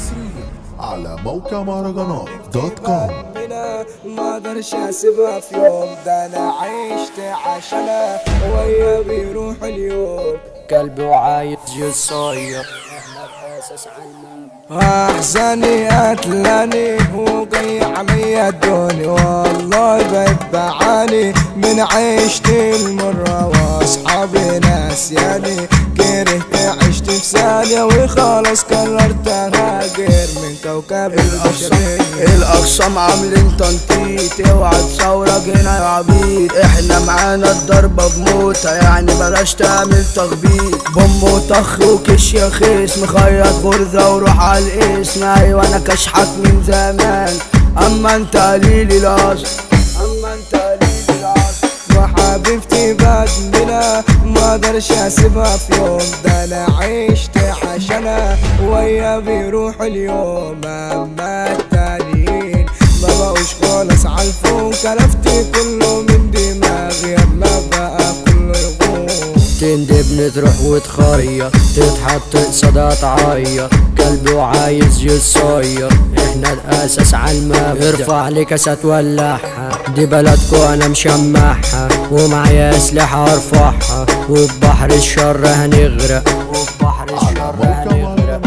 حصريا على موقع مهرجانات دوت كوم ربنا ما اقدرش اسيبها في يوم ده انا عشت عشانها وهي بيروح اليوم قلبي وعايز يصير احزاني قتلاني وجاي عليا الدنيا والله بقيت بعاني من عيشتي المرة واصحابي ناسياني كرهت عشت في ثانية وخلاص قررت اهاجر من كوكب البشرية الاقسام عاملين تنطيط اوعى تصورك هنا يا عبيط احنا معانا الضربة بموتة يعني بلاش تعمل تخبيط بوم وطخ وكش يا خيس مخيط غرزة وروح على الاسم ايوه انا كشحك من زمان اما انت قليل الاصل اما انت قليل الاصل وحبيبتي بدنا ما اقدرش اسيبها في يوم ده انا عشت عشانها وهي بيروح اليوم اما التانيين ما بقوش خالص عالفون كلفتي كله من دماغي يلا بقى كله يغوم تندب تروح وتخير تتحط قصادها تعير قلبي وعايز يتصير احنا الاساس على المبدأ ارفع لي كاسة تولعها دي بلدكو انا مشمعها ومعايا اسلحة ارفعها وببحر الشر هنغرق وببحر الشر هنغرق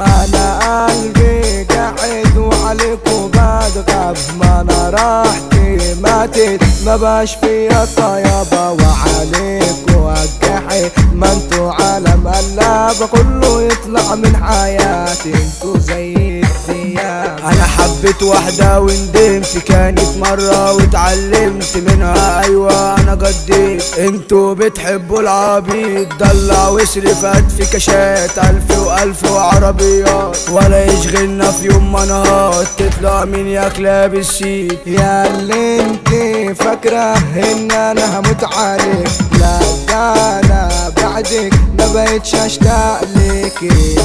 انا قلبي قاعد وعليكوا بضغط ما انا راحتي ماتت ما باش فيا طيابة وعليكوا اجحي ما انتوا عالم قلابة كله يطلع من حياتي انتوا زي الثياب انا حبيت واحدة وندمت كانت مرة واتعلمت منها ايوه انا قديت انتوا بتحبوا العبيد دلع واصرف هات في كاشات الف والف وعربيات ولا يشغلنا في يوم ما نهار تطلع من يا كلاب السيد يا اللي انت فاكرة ان انا هموت عليك لا ده انا بعدك ما بقتش اشتاق لك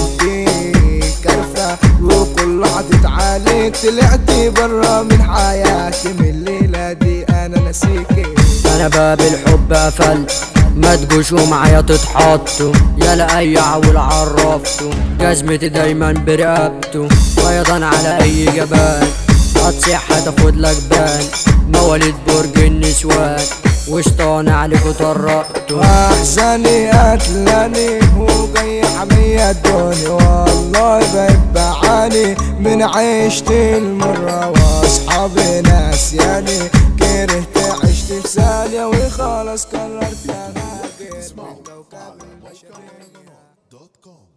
انت كرفة وكل عدت عليك طلعتي برا من حياتي من الليلة دي انا نسيكي انا باب الحب قفلت ما تجوشوا معايا تتحطوا يا اي عول عرفتوا جزمتي دايما برقبته بيضا على اي جبال هتصيح هتاخد لك بال مواليد برج النسوان وشطان عليكوا طرقتوا احزاني قتلاني وجاي حمية الدنيا والله بقيت بعاني من عيشتي المرة واصحابي ناسياني كرهت عشت في ثانية وخلاص قررت اهاجر من كوكب البشرية دوت كوم